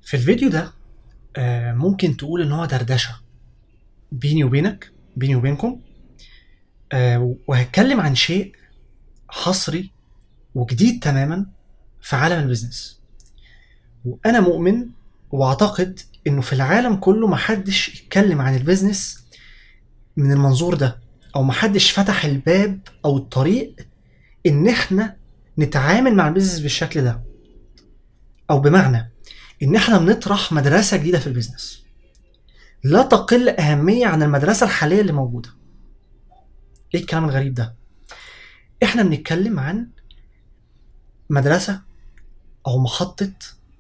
في الفيديو ده آه، ممكن تقول ان هو دردشه بيني وبينك بيني وبينكم آه، وهتكلم عن شيء حصري وجديد تماما في عالم البيزنس وانا مؤمن واعتقد انه في العالم كله محدش اتكلم عن البيزنس من المنظور ده او محدش فتح الباب او الطريق ان احنا نتعامل مع البيزنس بالشكل ده او بمعنى ان احنا بنطرح مدرسه جديده في البيزنس لا تقل اهميه عن المدرسه الحاليه اللي موجوده ايه الكلام الغريب ده احنا بنتكلم عن مدرسه او محطه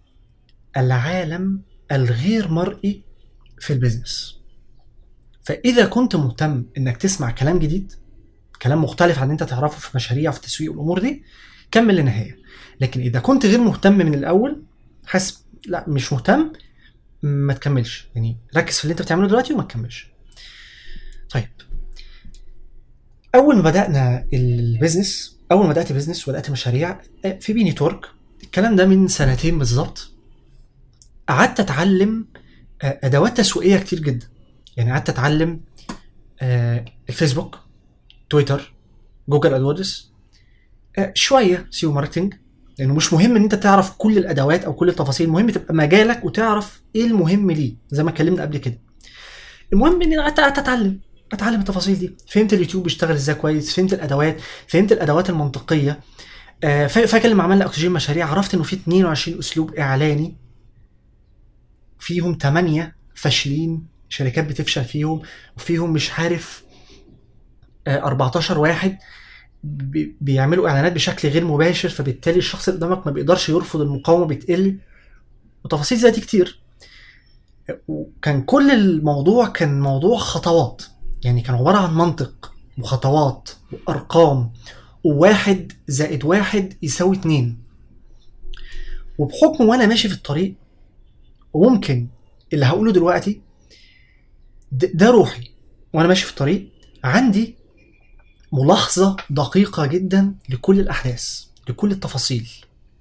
العالم الغير مرئي في البيزنس فاذا كنت مهتم انك تسمع كلام جديد كلام مختلف عن اللي انت تعرفه في مشاريع وفي التسويق والامور دي كمل للنهايه لكن اذا كنت غير مهتم من الاول حاسس لا مش مهتم ما تكملش يعني ركز في اللي انت بتعمله دلوقتي وما تكملش طيب اول ما بدانا البيزنس اول ما بدات بيزنس وبدات مشاريع آه، في بي نتورك الكلام ده من سنتين بالظبط قعدت اتعلم آه، ادوات تسويقيه كتير جدا يعني قعدت اتعلم آه، الفيسبوك تويتر جوجل ادوردز شويه سيو ماركتنج لانه مش مهم ان انت تعرف كل الادوات او كل التفاصيل المهم تبقى مجالك وتعرف ايه المهم ليه زي ما اتكلمنا قبل كده المهم اني قعدت قعدت اتعلم اتعلم التفاصيل دي فهمت اليوتيوب بيشتغل ازاي كويس فهمت الادوات فهمت الادوات المنطقيه آه، فا- فاكر لما عملنا اكسجين مشاريع عرفت انه في 22 اسلوب اعلاني فيهم 8 فاشلين شركات بتفشل فيهم وفيهم مش عارف آه، 14 واحد بي- بيعملوا اعلانات بشكل غير مباشر فبالتالي الشخص اللي قدامك ما بيقدرش يرفض المقاومه بتقل وتفاصيل زي دي كتير وكان كل الموضوع كان موضوع خطوات يعني كان عباره عن منطق وخطوات وارقام وواحد زائد واحد يساوي اتنين وبحكم وانا ماشي في الطريق وممكن اللي هقوله دلوقتي د- ده روحي وانا ماشي في الطريق عندي ملاحظة دقيقة جدا لكل الأحداث لكل التفاصيل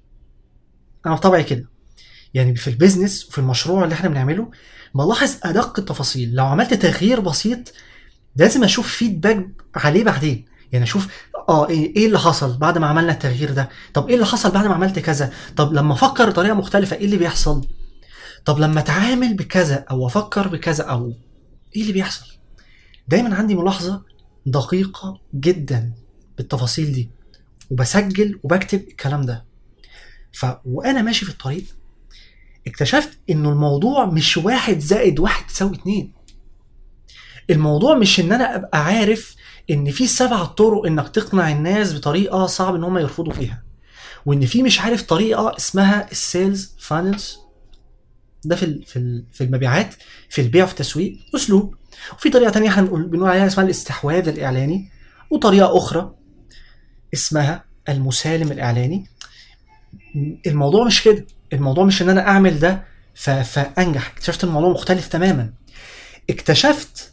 أنا بطبعي كده يعني في البيزنس وفي المشروع اللي احنا بنعمله بلاحظ أدق التفاصيل لو عملت تغيير بسيط لازم أشوف فيدباك عليه بعدين يعني أشوف اه ايه إيه اللي حصل بعد ما عملنا التغيير ده طب ايه اللي حصل بعد ما عملت كذا طب لما افكر بطريقه مختلفه ايه اللي بيحصل طب لما اتعامل بكذا او افكر بكذا او ايه اللي بيحصل دايما عندي ملاحظه دقيقة جدا بالتفاصيل دي وبسجل وبكتب الكلام ده ف وانا ماشي في الطريق اكتشفت انه الموضوع مش واحد زائد واحد تساوي اتنين الموضوع مش ان انا ابقى عارف ان في سبع طرق انك تقنع الناس بطريقة صعب ان هم يرفضوا فيها وان في مش عارف طريقة اسمها السيلز فانلز ده في ال- في ال- في المبيعات في البيع وفي التسويق اسلوب وفي طريقه تانية احنا بنقول بنقول عليها اسمها الاستحواذ الاعلاني وطريقه اخرى اسمها المسالم الاعلاني الموضوع مش كده الموضوع مش ان انا اعمل ده ف... فانجح اكتشفت الموضوع مختلف تماما اكتشفت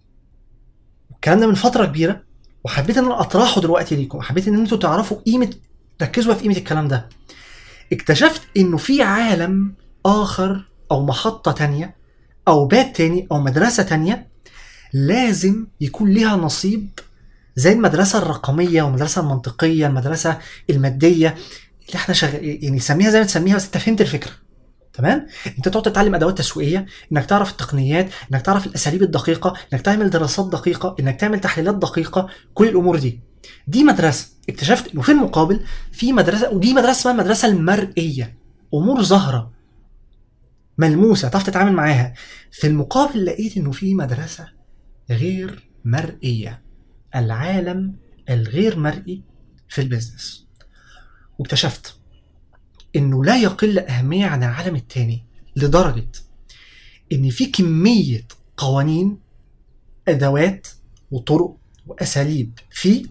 الكلام ده من فتره كبيره وحبيت ان انا اطرحه دلوقتي ليكم حبيت ان انتوا تعرفوا قيمه ركزوا في قيمه الكلام ده اكتشفت انه في عالم اخر او محطه تانية او باب تاني او مدرسه تانية لازم يكون ليها نصيب زي المدرسه الرقميه والمدرسه المنطقيه المدرسه الماديه اللي احنا شغ... يعني سميها زي ما تسميها بس انت فهمت الفكره تمام انت تقعد تتعلم ادوات تسويقيه انك تعرف التقنيات انك تعرف الاساليب الدقيقه انك تعمل دراسات دقيقه انك تعمل تحليلات دقيقه كل الامور دي دي مدرسه اكتشفت انه في المقابل في مدرسه ودي مدرسه اسمها المدرسه المرئيه امور ظاهره ملموسه تعرف تتعامل معاها في المقابل لقيت انه في مدرسه غير مرئيه العالم الغير مرئي في البيزنس واكتشفت انه لا يقل اهميه عن العالم التاني لدرجه ان في كميه قوانين ادوات وطرق واساليب فيه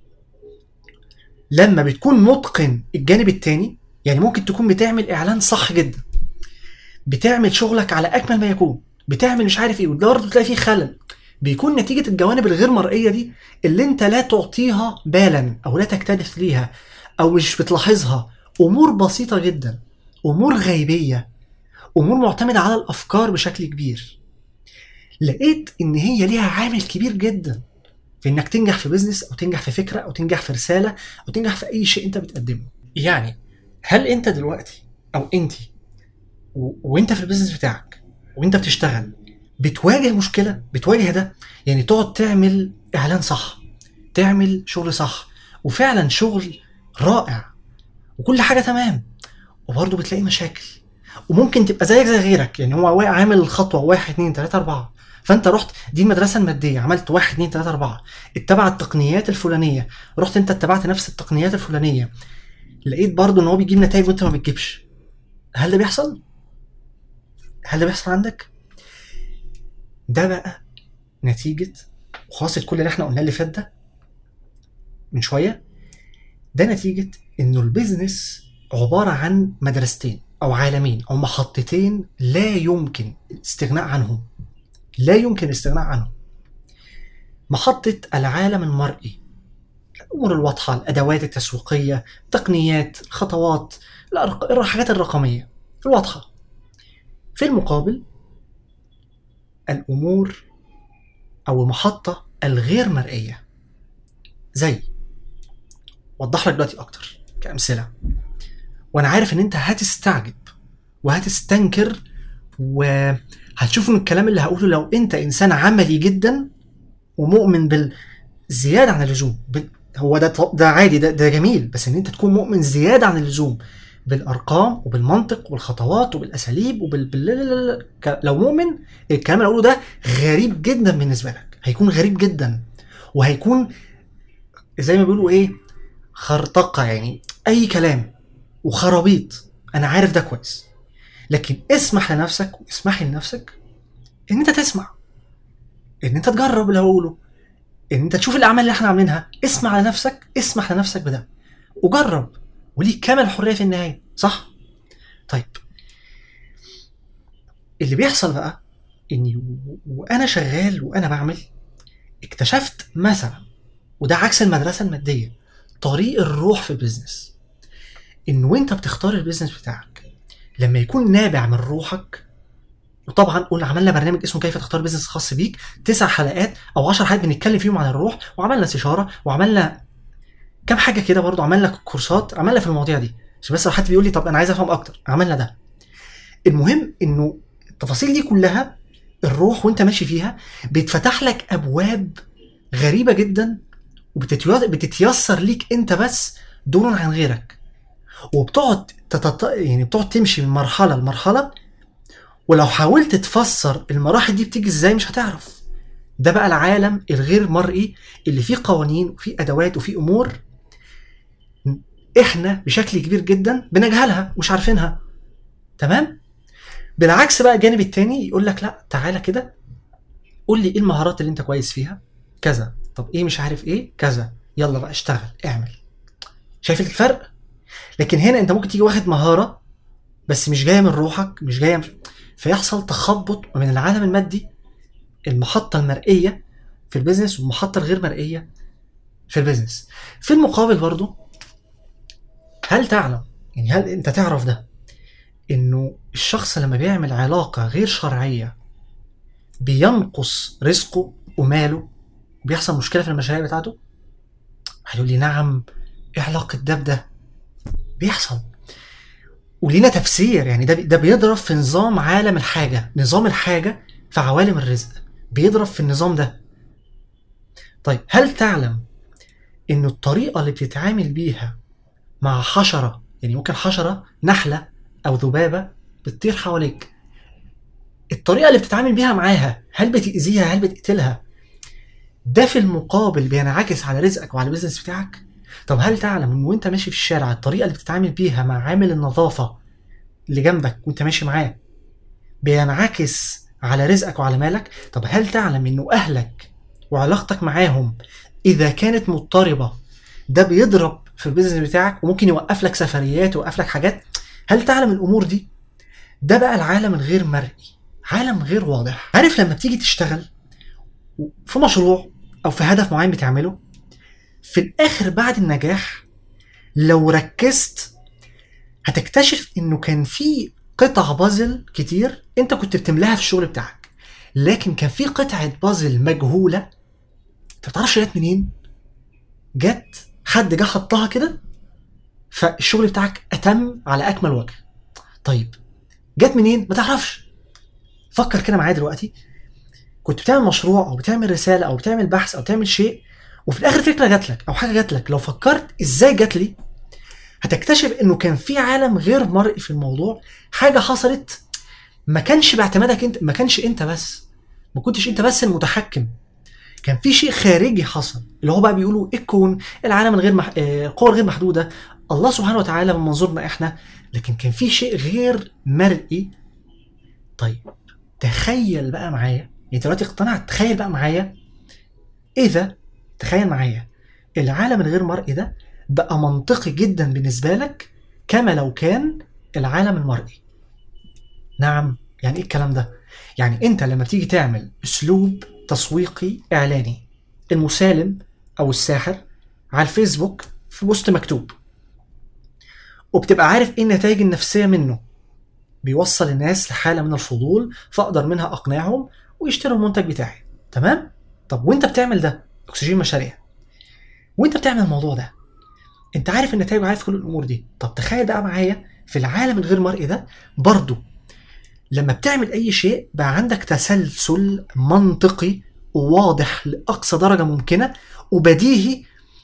لما بتكون متقن الجانب التاني يعني ممكن تكون بتعمل اعلان صح جدا بتعمل شغلك على اكمل ما يكون بتعمل مش عارف ايه وبرضه تلاقي فيه خلل بيكون نتيجه الجوانب الغير مرئيه دي اللي انت لا تعطيها بالا او لا تكترث ليها او مش بتلاحظها امور بسيطه جدا امور غيبيه امور معتمده على الافكار بشكل كبير لقيت ان هي ليها عامل كبير جدا في انك تنجح في بيزنس او تنجح في فكره او تنجح في رساله او تنجح في اي شيء انت بتقدمه يعني هل انت دلوقتي او انت و... وانت في البيزنس بتاعك وانت بتشتغل بتواجه مشكله بتواجه ده يعني تقعد تعمل اعلان صح تعمل شغل صح وفعلا شغل رائع وكل حاجه تمام وبرضه بتلاقي مشاكل وممكن تبقى زيك زي غيرك يعني هو واقع عامل الخطوه واحد اتنين تلاته اربعه فانت رحت دي المدرسه الماديه عملت واحد اتنين تلاته اربعه اتبع التقنيات الفلانيه رحت انت اتبعت نفس التقنيات الفلانيه لقيت برضه ان هو بيجيب نتائج وانت ما بتجيبش هل ده بيحصل؟ هل ده بيحصل عندك؟ ده بقى نتيجة وخاصة كل اللي احنا قلناه اللي فات ده من شوية ده نتيجة انه البيزنس عبارة عن مدرستين او عالمين او محطتين لا يمكن الاستغناء عنهم لا يمكن الاستغناء عنهم محطة العالم المرئي الامور الواضحة الادوات التسويقية تقنيات الخطوات الأرق- الحاجات الرقمية الواضحة في المقابل الامور او المحطة الغير مرئية زي وضح لك دلوقتي اكتر كامثله وانا عارف ان انت هتستعجب وهتستنكر وهتشوف من الكلام اللي هقوله لو انت انسان عملي جدا ومؤمن بالزياده عن اللزوم بال- هو ده ط- ده عادي ده, ده جميل بس ان انت تكون مؤمن زياده عن اللزوم بالارقام وبالمنطق وبالخطوات وبالاساليب وبال بال- لا- لا- لا- ك- لو مؤمن الكلام اللي هقوله ده غريب جدا بالنسبه لك هيكون غريب جدا وهيكون زي ما بيقولوا ايه خرطقه يعني اي كلام وخرابيط انا عارف ده كويس لكن اسمح لنفسك واسمحي لنفسك ان انت تسمع ان انت تجرب اللي هقوله ان انت تشوف الاعمال اللي احنا عاملينها اسمع لنفسك اسمح لنفسك بده وجرب وليك كامل الحريه في النهايه صح طيب اللي بيحصل بقى اني و- وانا شغال وانا بعمل اكتشفت مثلا وده عكس المدرسه الماديه طريق الروح في البيزنس ان وانت بتختار البيزنس بتاعك لما يكون نابع من روحك وطبعا قلنا عملنا برنامج اسمه كيف تختار بيزنس خاص بيك تسع حلقات او عشر حلقات بنتكلم فيهم عن الروح وعملنا استشاره وعملنا كام حاجه كده برضو عملنا كورسات عملنا في المواضيع دي عشان بس لو حد بيقول لي طب انا عايز افهم اكتر عملنا ده المهم انه التفاصيل دي كلها الروح وانت ماشي فيها بيتفتح لك ابواب غريبه جدا وبتتيسر ليك انت بس دون عن غيرك وبتقعد تتط... يعني بتقعد تمشي من مرحله لمرحله ولو حاولت تفسر المراحل دي بتيجي ازاي مش هتعرف ده بقى العالم الغير مرئي اللي فيه قوانين وفيه ادوات وفيه امور احنا بشكل كبير جدا بنجهلها مش عارفينها تمام بالعكس بقى الجانب التاني يقول لك لا تعالى كده قول لي ايه المهارات اللي انت كويس فيها كذا طب ايه مش عارف ايه كذا يلا بقى اشتغل اعمل شايف الفرق لكن هنا انت ممكن تيجي واخد مهاره بس مش جايه من روحك مش جايه مش... فيحصل تخبط من العالم المادي المحطه المرئيه في البيزنس والمحطه الغير مرئيه في البيزنس في المقابل برضو هل تعلم يعني هل انت تعرف ده انه الشخص لما بيعمل علاقه غير شرعيه بينقص رزقه وماله بيحصل مشكله في المشاريع بتاعته هيقول لي نعم ايه علاقه ده بده بيحصل ولينا تفسير يعني ده ده بيضرب في نظام عالم الحاجه نظام الحاجه في عوالم الرزق بيضرب في النظام ده طيب هل تعلم ان الطريقه اللي بتتعامل بيها مع حشره يعني ممكن حشره نحله او ذبابه بتطير حواليك الطريقه اللي بتتعامل بيها معاها هل بتاذيها هل بتقتلها ده في المقابل بينعكس على رزقك وعلى البيزنس بتاعك طب هل تعلم ان وانت ماشي في الشارع الطريقه اللي بتتعامل بيها مع عامل النظافه اللي جنبك وانت ماشي معاه بينعكس على رزقك وعلى مالك طب هل تعلم انه اهلك وعلاقتك معاهم اذا كانت مضطربه ده بيضرب في البيزنس بتاعك وممكن يوقف لك سفريات ويوقف لك حاجات هل تعلم الامور دي ده بقى العالم الغير مرئي عالم غير واضح عارف لما بتيجي تشتغل في مشروع او في هدف معين بتعمله في الاخر بعد النجاح لو ركزت هتكتشف انه كان في قطع بازل كتير انت كنت بتملاها في الشغل بتاعك لكن كان في قطعه بازل مجهوله انت ما تعرفش جت منين جت حد جه حطها كده فالشغل بتاعك اتم على اكمل وجه طيب جت منين ما تعرفش فكر كده معايا دلوقتي كنت بتعمل مشروع او بتعمل رساله او بتعمل بحث او بتعمل شيء وفي الاخر فكره جات لك او حاجه جات لك لو فكرت ازاي جات لي هتكتشف انه كان في عالم غير مرئي في الموضوع حاجه حصلت ما كانش باعتمادك انت ما كانش انت بس ما كنتش انت بس المتحكم كان في شيء خارجي حصل اللي هو بقى بيقولوا الكون العالم الغير مح... آه، القوى الغير محدوده الله سبحانه وتعالى من منظورنا احنا لكن كان في شيء غير مرئي طيب تخيل بقى معايا يعني دلوقتي اقتنعت تخيل بقى معايا اذا تخيل معايا العالم الغير مرئي ده بقى منطقي جدا بالنسبه لك كما لو كان العالم المرئي نعم يعني ايه الكلام ده يعني انت لما بتيجي تعمل اسلوب تسويقي اعلاني المسالم او الساحر على الفيسبوك في بوست مكتوب وبتبقى عارف ايه النتائج النفسيه منه بيوصل الناس لحاله من الفضول فاقدر منها اقنعهم ويشتروا المنتج بتاعي تمام طب وانت بتعمل ده اكسجين مشاريع وانت بتعمل الموضوع ده انت عارف النتائج وعارف كل الامور دي طب تخيل بقى معايا في العالم الغير مرئي ده برضو لما بتعمل اي شيء بقى عندك تسلسل منطقي واضح لاقصى درجه ممكنه وبديهي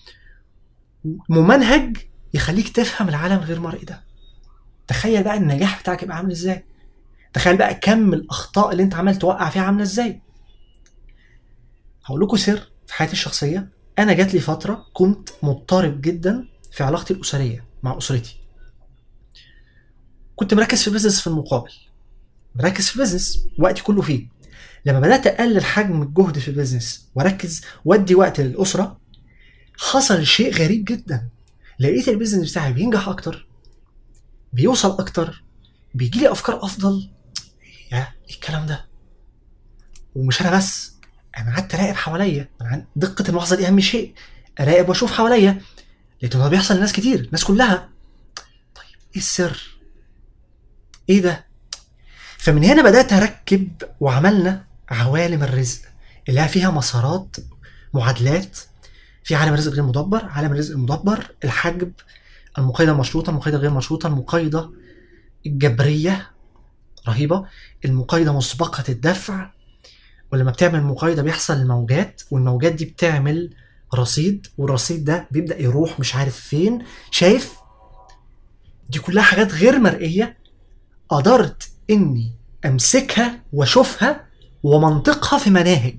ممنهج يخليك تفهم العالم الغير مرئي ده تخيل بقى النجاح بتاعك يبقى عامل ازاي تخيل بقى كم الاخطاء اللي انت عمال توقع فيها عامله ازاي هقول لكم سر في حياتي الشخصيه انا جات لي فتره كنت مضطرب جدا في علاقتي الاسريه مع اسرتي كنت مركز في البيزنس في المقابل مركز في البيزنس وقتي كله فيه لما بدات اقلل حجم الجهد في البيزنس واركز وادي وقت للاسره حصل شيء غريب جدا لقيت البيزنس بتاعي بينجح اكتر بيوصل اكتر بيجي لي افكار افضل يا ايه الكلام ده ومش انا بس انا قعدت اراقب حواليا أنا دقه الملاحظه دي اهم شيء اراقب واشوف حواليا لقيت ده بيحصل لناس كتير الناس كلها طيب ايه السر ايه ده فمن هنا بدات اركب وعملنا عوالم الرزق اللي هي فيها مسارات معادلات في عالم الرزق غير مدبر عالم الرزق المدبر الحجب المقايضه المشروطه المقايضه غير مشروطه المقايضه الجبريه رهيبه المقايضه مسبقه الدفع ولما بتعمل مقايضه بيحصل الموجات والموجات دي بتعمل رصيد والرصيد ده بيبدا يروح مش عارف فين شايف دي كلها حاجات غير مرئيه قدرت اني امسكها واشوفها ومنطقها في مناهج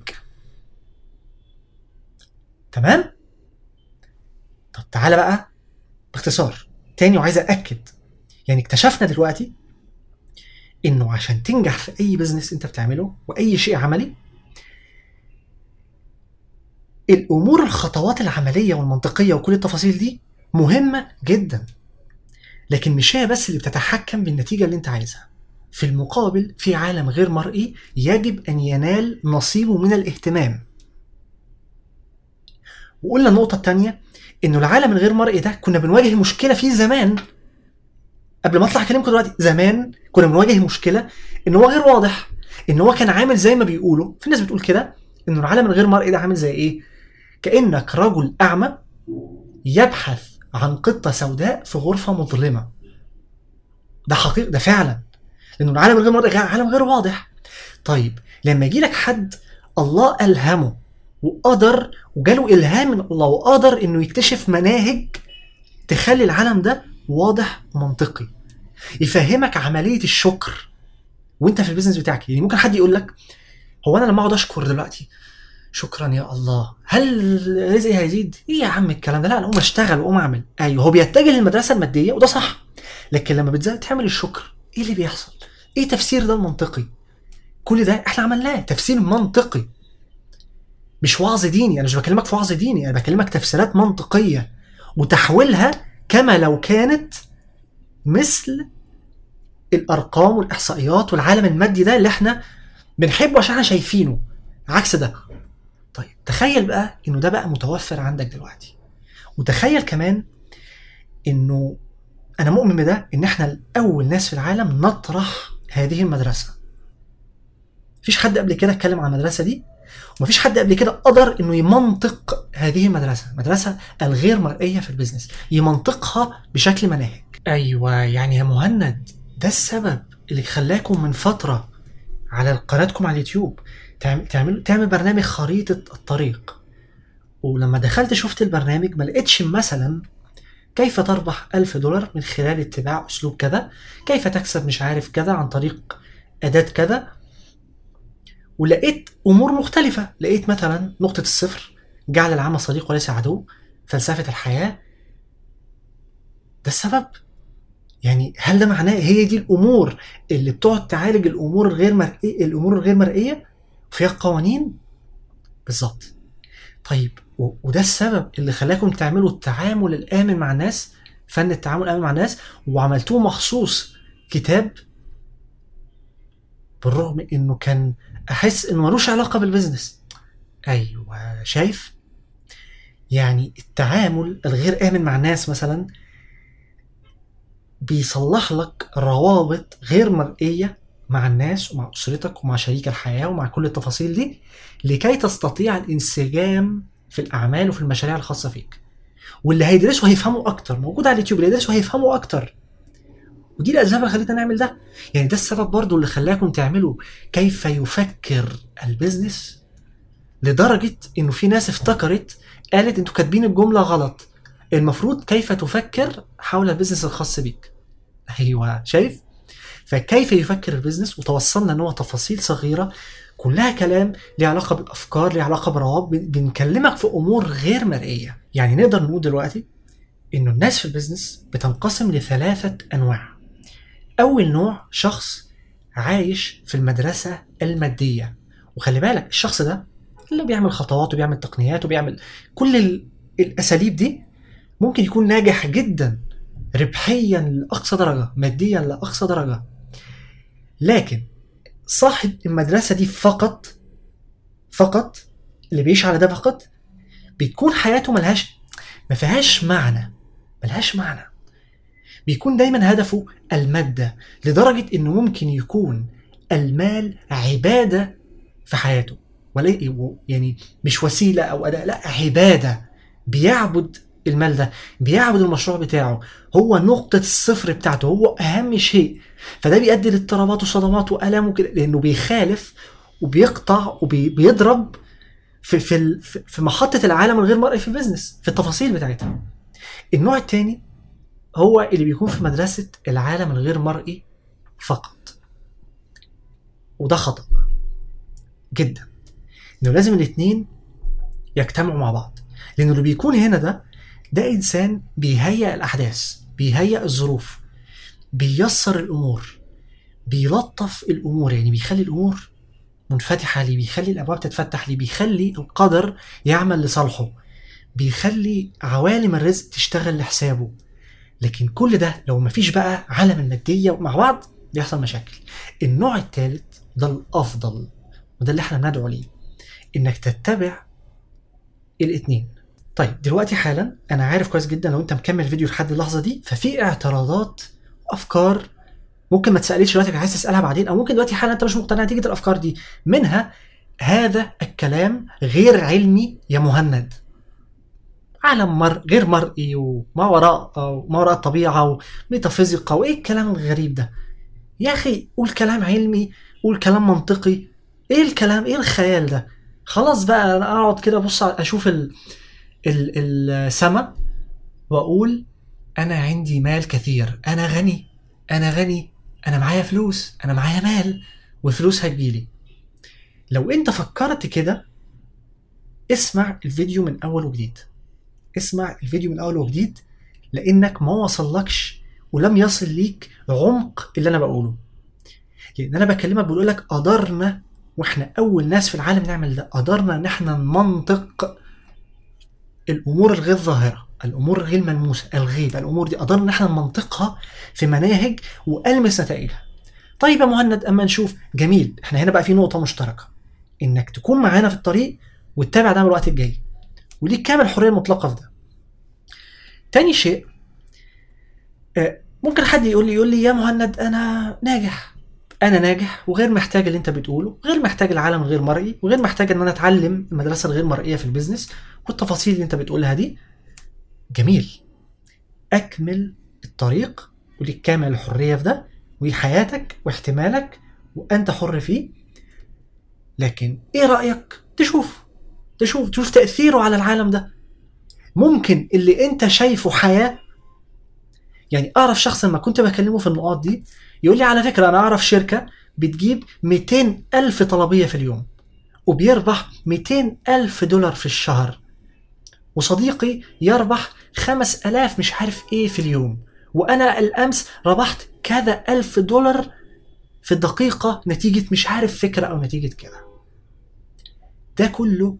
تمام طب تعالى بقى باختصار تاني وعايز أأكد يعني اكتشفنا دلوقتي إنه عشان تنجح في أي بزنس أنت بتعمله وأي شيء عملي الأمور الخطوات العملية والمنطقية وكل التفاصيل دي مهمة جدا لكن مش هي بس اللي بتتحكم بالنتيجة اللي أنت عايزها في المقابل في عالم غير مرئي يجب أن ينال نصيبه من الاهتمام وقلنا النقطة التانية انه العالم الغير مرئي ده كنا بنواجه مشكله فيه زمان قبل ما اطلع اكلمكم دلوقتي زمان كنا بنواجه مشكله ان هو غير واضح ان هو كان عامل زي ما بيقولوا في ناس بتقول كده انه العالم الغير مرئي ده عامل زي ايه كانك رجل اعمى يبحث عن قطه سوداء في غرفه مظلمه ده حقيقي ده فعلا لانه العالم الغير مرئي عالم غير واضح طيب لما يجي لك حد الله الهمه وقدر وجاله الهام من الله وقدر انه يكتشف مناهج تخلي العالم ده واضح ومنطقي يفهمك عمليه الشكر وانت في البيزنس بتاعك يعني ممكن حد يقول لك هو انا لما اقعد اشكر دلوقتي شكرا يا الله هل رزقي هيزيد؟ ايه يا عم الكلام ده؟ لا انا اقوم اشتغل واقوم اعمل ايوه هو بيتجه للمدرسه الماديه وده صح لكن لما بتزال تعمل الشكر ايه اللي بيحصل؟ ايه تفسير ده المنطقي؟ كل ده احنا عملناه تفسير منطقي مش وعظ ديني انا مش بكلمك في وعظ ديني انا بكلمك تفسيرات منطقيه وتحويلها كما لو كانت مثل الارقام والاحصائيات والعالم المادي ده اللي احنا بنحبه عشان احنا شايفينه عكس ده طيب تخيل بقى انه ده بقى متوفر عندك دلوقتي وتخيل كمان انه انا مؤمن بده ان احنا اول ناس في العالم نطرح هذه المدرسه مفيش حد قبل كده اتكلم عن المدرسه دي ومفيش حد قبل كده قدر انه يمنطق هذه المدرسه المدرسه الغير مرئيه في البيزنس يمنطقها بشكل مناهج ايوه يعني يا مهند ده السبب اللي خلاكم من فتره على قناتكم على اليوتيوب تعمل تعمل تعمل برنامج خريطه الطريق ولما دخلت شفت البرنامج ما لقيتش مثلا كيف تربح ألف دولار من خلال اتباع أسلوب كذا كيف تكسب مش عارف كذا عن طريق أداة كذا ولقيت أمور مختلفة لقيت مثلا نقطة الصفر جعل العمى صديق وليس عدو فلسفة الحياة ده السبب يعني هل ده معناه هي دي الأمور اللي بتقعد تعالج الأمور الغير مرئية الأمور الغير مرئية فيها قوانين بالظبط طيب و- وده السبب اللي خلاكم تعملوا التعامل الآمن مع الناس فن التعامل الآمن مع الناس وعملتوه مخصوص كتاب بالرغم انه كان احس انه ملوش علاقه بالبزنس ايوه شايف يعني التعامل الغير امن مع الناس مثلا بيصلح لك روابط غير مرئيه مع الناس ومع اسرتك ومع شريك الحياه ومع كل التفاصيل دي لكي تستطيع الانسجام في الاعمال وفي المشاريع الخاصه فيك واللي هيدرسوا هيفهموا اكتر موجود على اليوتيوب اللي هيدرسوا هيفهموا اكتر ودي الاسباب اللي خلتنا نعمل ده يعني ده السبب برضو اللي خلاكم تعملوا كيف يفكر البيزنس لدرجة انه في ناس افتكرت قالت انتوا كاتبين الجملة غلط المفروض كيف تفكر حول البيزنس الخاص بيك ايوه شايف فكيف يفكر البيزنس وتوصلنا ان هو تفاصيل صغيرة كلها كلام ليه علاقة بالافكار ليه علاقة بروابط بن- بنكلمك في امور غير مرئية يعني نقدر نقول دلوقتي انه الناس في البيزنس بتنقسم لثلاثة انواع اول نوع شخص عايش في المدرسة المادية وخلي بالك الشخص ده اللي بيعمل خطوات وبيعمل تقنيات وبيعمل كل ال- الاساليب دي ممكن يكون ناجح جدا ربحيا لاقصى درجة ماديا لاقصى درجة لكن صاحب المدرسة دي فقط فقط اللي بيعيش على ده فقط بتكون حياته ملهاش ما فيهاش معنى ملهاش معنى بيكون دايما هدفه المادة لدرجة انه ممكن يكون المال عبادة في حياته ولا يعني مش وسيلة او اداة لا عبادة بيعبد المال ده بيعبد المشروع بتاعه هو نقطة الصفر بتاعته هو اهم شيء فده بيؤدي لاضطرابات وصدمات والام وكده لانه بيخالف وبيقطع وبيضرب في في ال- في- في محطة العالم الغير مرئي في البيزنس في التفاصيل بتاعتها النوع الثاني هو اللي بيكون في مدرسة العالم الغير مرئي فقط وده خطأ جدا انه لازم الاتنين يجتمعوا مع بعض لانه اللي بيكون هنا ده ده انسان بيهيئ الاحداث بيهيئ الظروف بييسر الامور بيلطف الامور يعني بيخلي الامور منفتحه ليه بيخلي الابواب تتفتح ليه بيخلي القدر يعمل لصالحه بيخلي عوالم الرزق تشتغل لحسابه لكن كل ده لو مفيش بقى عالم الماديه مع بعض بيحصل مشاكل النوع الثالث ده الافضل وده اللي احنا بندعو ليه انك تتبع الاثنين طيب دلوقتي حالا انا عارف كويس جدا لو انت مكمل الفيديو لحد اللحظه دي ففي اعتراضات وافكار ممكن ما تساليش دلوقتي عايز تسالها بعدين او ممكن دلوقتي حالا انت مش مقتنع نتيجه الافكار دي منها هذا الكلام غير علمي يا مهند عالم مر... غير مرئي وما وراء ما وراء الطبيعه وميتافيزيقا وايه الكلام الغريب ده يا اخي قول كلام علمي قول كلام منطقي ايه الكلام ايه الخيال ده خلاص بقى انا اقعد كده ابص على- اشوف ال... ال... السما واقول انا عندي مال كثير انا غني انا غني انا معايا فلوس انا معايا مال والفلوس هتجيلي لو انت فكرت كده اسمع الفيديو من اول وجديد اسمع الفيديو من اول وجديد لانك ما وصلكش ولم يصل ليك عمق اللي انا بقوله لان انا بكلمك بقول لك قدرنا واحنا اول ناس في العالم نعمل ده قدرنا ان احنا نمنطق الامور الغير ظاهره الامور الغير ملموسه الغيب الامور دي قدرنا ان احنا نمنطقها في مناهج والمس نتائجها طيب يا مهند اما نشوف جميل احنا هنا بقى في نقطه مشتركه انك تكون معانا في الطريق وتتابع ده من الوقت الجاي وليك كامل الحريه المطلقه في ده تاني شيء آه، ممكن حد يقول لي يقول لي يا مهند انا ناجح انا ناجح وغير محتاج اللي انت بتقوله غير محتاج العالم الغير مرئي وغير محتاج ان انا اتعلم المدرسه الغير مرئيه في البيزنس والتفاصيل اللي انت بتقولها دي جميل اكمل الطريق وليك كامل الحريه في ده وحياتك واحتمالك وانت حر فيه لكن ايه رايك تشوف تشوف تشوف تاثيره على العالم ده ممكن اللي انت شايفه حياه يعني اعرف شخص لما كنت بكلمه في النقاط دي يقول لي على فكره انا اعرف شركه بتجيب 200 الف طلبيه في اليوم وبيربح 200 الف دولار في الشهر وصديقي يربح 5000 مش عارف ايه في اليوم وانا الامس ربحت كذا الف دولار في الدقيقة نتيجة مش عارف فكرة أو نتيجة كده ده كله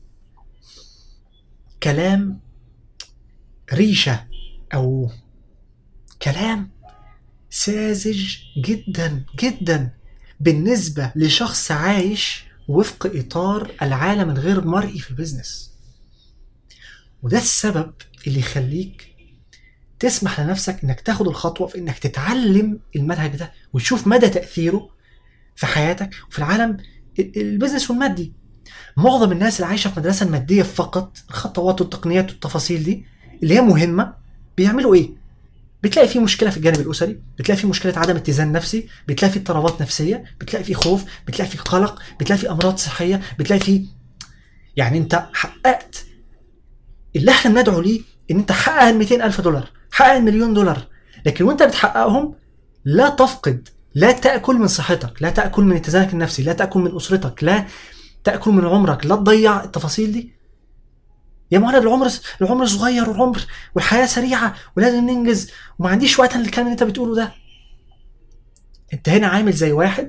كلام ريشة أو كلام ساذج جدا جدا بالنسبة لشخص عايش وفق إطار العالم الغير مرئي في البيزنس وده السبب اللي يخليك تسمح لنفسك انك تاخد الخطوه في انك تتعلم المنهج ده وتشوف مدى تاثيره في حياتك وفي العالم البيزنس والمادي معظم الناس اللي عايشه في مدرسه الماديه فقط الخطوات والتقنيات والتفاصيل دي اللي هي مهمه بيعملوا ايه بتلاقي في مشكله في الجانب الاسري بتلاقي في مشكله عدم اتزان نفسي بتلاقي في اضطرابات نفسيه بتلاقي في خوف بتلاقي في قلق بتلاقي في امراض صحيه بتلاقي في يعني انت حققت اللي احنا بندعو ليه ان انت حقق ال 200 الف دولار حقق المليون دولار لكن وانت بتحققهم لا تفقد لا تاكل من صحتك لا تاكل من اتزانك النفسي لا تاكل من اسرتك لا تاكل من عمرك لا تضيع التفاصيل دي يا مهند العمر العمر صغير والعمر والحياه سريعه ولازم ننجز وما عنديش وقت للكلام اللي انت بتقوله ده انت هنا عامل زي واحد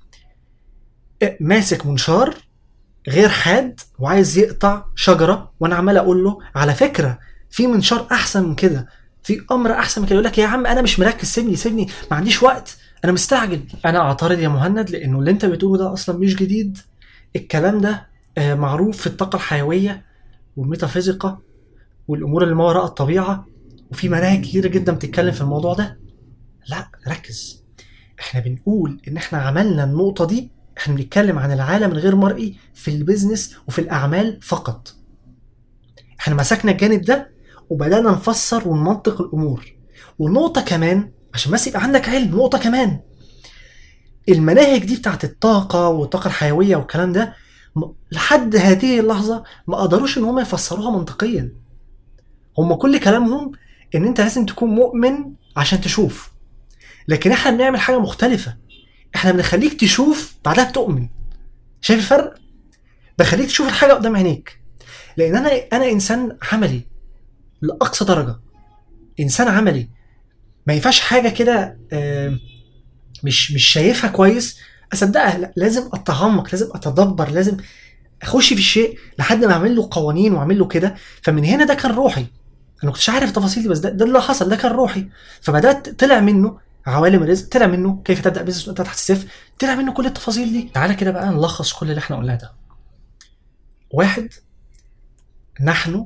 ماسك منشار غير حاد وعايز يقطع شجره وانا عمال اقول له على فكره في منشار احسن من كده في امر احسن من كده يقول لك يا عم انا مش مركز سيبني سيبني ما عنديش وقت انا مستعجل انا اعترض يا مهند لانه اللي انت بتقوله ده اصلا مش جديد الكلام ده معروف في الطاقه الحيويه والميتافيزيقا والامور اللي ما وراء الطبيعه وفي مناهج كتيره جدا بتتكلم في الموضوع ده لا ركز احنا بنقول ان احنا عملنا النقطه دي احنا بنتكلم عن العالم الغير مرئي في البيزنس وفي الاعمال فقط احنا مسكنا الجانب ده وبدانا نفسر ونمنطق الامور ونقطه كمان عشان بس يبقى عندك علم نقطه كمان المناهج دي بتاعت الطاقه والطاقه الحيويه والكلام ده لحد هذه اللحظه ما قدروش ان هم يفسروها منطقيا هم كل كلامهم ان انت لازم تكون مؤمن عشان تشوف لكن احنا بنعمل حاجه مختلفه احنا بنخليك تشوف بعدها بتؤمن شايف الفرق بخليك تشوف الحاجه قدام عينيك لان انا انا انسان عملي لاقصى درجه انسان عملي ما ينفعش حاجه كده مش مش شايفها كويس اصدقها لا لازم اتعمق لازم اتدبر لازم اخش في الشيء لحد ما اعمل له قوانين واعمل له كده فمن هنا ده كان روحي انا ما كنتش عارف التفاصيل دي بس ده, ده اللي حصل ده كان روحي فبدات طلع منه عوالم الرزق طلع منه كيف تبدا بزنس وانت تحت الصفر طلع منه كل التفاصيل دي تعالى كده بقى نلخص كل اللي احنا قلناه ده واحد نحن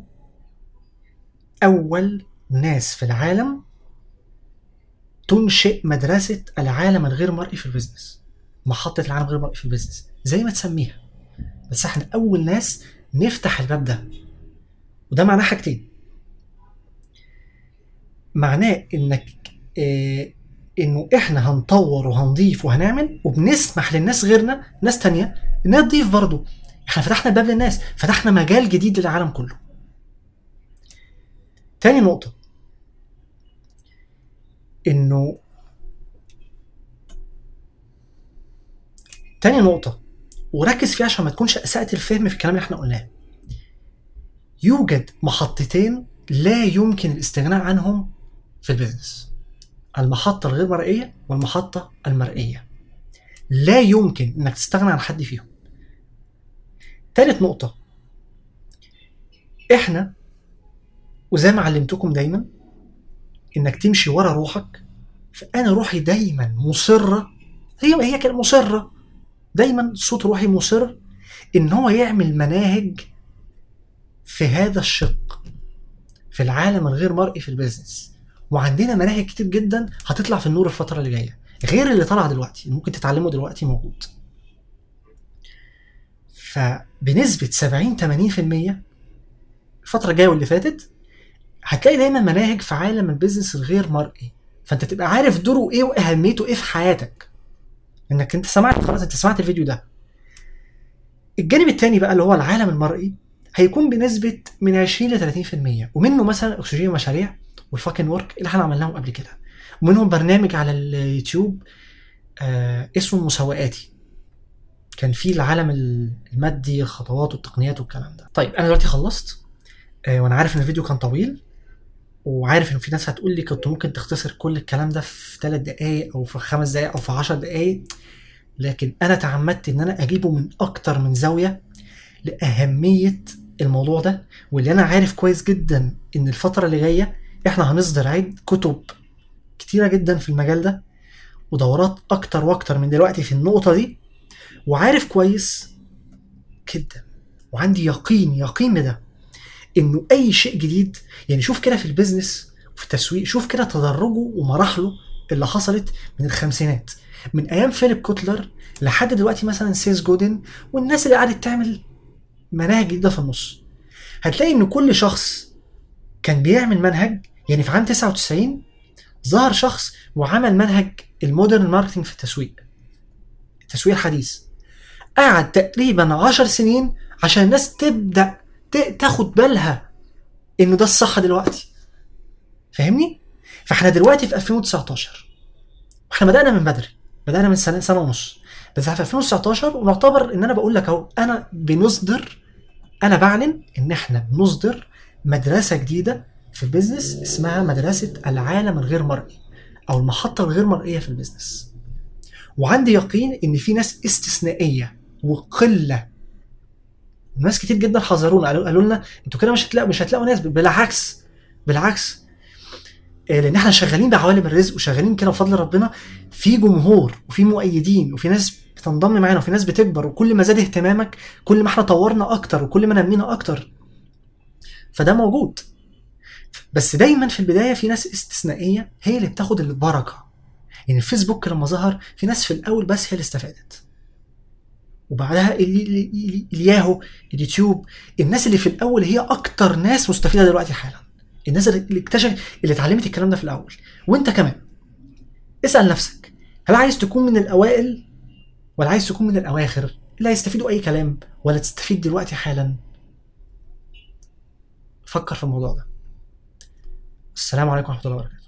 أول ناس في العالم تنشئ مدرسة العالم الغير مرئي في البيزنس محطة العالم الغير مرئي في البيزنس زي ما تسميها بس احنا أول ناس نفتح الباب ده وده معناه حاجتين معناه انك اه انه احنا هنطور وهنضيف وهنعمل وبنسمح للناس غيرنا ناس تانية انها تضيف برضه احنا فتحنا الباب للناس فتحنا مجال جديد للعالم كله تاني نقطة انه تاني نقطة وركز فيها عشان ما تكونش اسأت الفهم في الكلام اللي احنا قلناه يوجد محطتين لا يمكن الاستغناء عنهم في البيزنس المحطة الغير مرئية والمحطة المرئية لا يمكن انك تستغنى عن حد فيهم تالت نقطة احنا وزي ما علمتكم دايما انك تمشي ورا روحك فانا روحي دايما مصرة هي هي كانت مصرة دايما صوت روحي مصر ان هو يعمل مناهج في هذا الشق في العالم الغير مرئي في البيزنس وعندنا مناهج كتير جدا هتطلع في النور الفتره اللي جايه غير اللي طالع دلوقتي اللي ممكن تتعلمه دلوقتي موجود فبنسبه 70 80% الفتره الجايه واللي فاتت هتلاقي دايما مناهج في عالم البيزنس الغير مرئي فانت تبقى عارف دوره ايه واهميته ايه في حياتك انك انت سمعت خلاص انت سمعت الفيديو ده الجانب الثاني بقى اللي هو العالم المرئي هيكون بنسبه من 20 ل 30% ومنه مثلا اكسجين مشاريع والفاكن ورك اللي احنا عملناهم قبل كده ومنهم برنامج على اليوتيوب آه اسمه مساوئاتي كان فيه العالم المادي الخطوات والتقنيات والكلام ده طيب انا دلوقتي خلصت آه وانا عارف ان الفيديو كان طويل وعارف ان في ناس هتقول لي كنت ممكن تختصر كل الكلام ده في ثلاث دقايق او في خمس دقايق او في 10 دقايق لكن انا تعمدت ان انا اجيبه من اكتر من زاويه لاهميه الموضوع ده واللي انا عارف كويس جدا ان الفتره اللي جايه احنا هنصدر عيد كتب كتيره جدا في المجال ده ودورات اكتر واكتر من دلوقتي في النقطه دي وعارف كويس جدا وعندي يقين يقين بده انه اي شيء جديد يعني شوف كده في البيزنس وفي التسويق شوف كده تدرجه ومراحله اللي حصلت من الخمسينات من ايام فيليب كوتلر لحد دلوقتي مثلا سيس جودن والناس اللي قعدت تعمل مناهج جديده في النص هتلاقي ان كل شخص كان بيعمل منهج يعني في عام 99 ظهر شخص وعمل منهج المودرن ماركتنج في التسويق التسويق الحديث قعد تقريبا 10 سنين عشان الناس تبدا تاخد بالها انه ده الصح دلوقتي فاهمني فاحنا دلوقتي في 2019 واحنا بدانا من بدري بدانا من سنه سنه ونص بس في 2019 ونعتبر ان انا بقول لك اهو انا بنصدر انا بعلن ان احنا بنصدر مدرسه جديده في البيزنس اسمها مدرسه العالم الغير مرئي او المحطه الغير مرئيه في البيزنس وعندي يقين ان في ناس استثنائيه وقله ناس كتير جدا حذرونا قالوا, قالوا لنا انتوا كده مش هتلاقوا مش هتلاقوا ناس بالعكس بالعكس لان احنا شغالين بعوالم الرزق وشغالين كده بفضل ربنا في جمهور وفي مؤيدين وفي ناس بتنضم معانا وفي ناس بتكبر وكل ما زاد اهتمامك كل ما احنا طورنا اكتر وكل ما نمينا اكتر فده موجود بس دايما في البدايه في ناس استثنائيه هي اللي بتاخد البركه يعني الفيسبوك لما ظهر في ناس في الاول بس هي اللي استفادت وبعدها الياهو اليوتيوب الناس اللي في الاول هي اكتر ناس مستفيده دلوقتي حالا الناس اللي اكتشف اللي اتعلمت الكلام ده في الاول وانت كمان اسال نفسك هل عايز تكون من الاوائل ولا عايز تكون من الاواخر اللي هيستفيدوا اي كلام ولا تستفيد دلوقتي حالا فكر في الموضوع ده السلام عليكم ورحمه الله وبركاته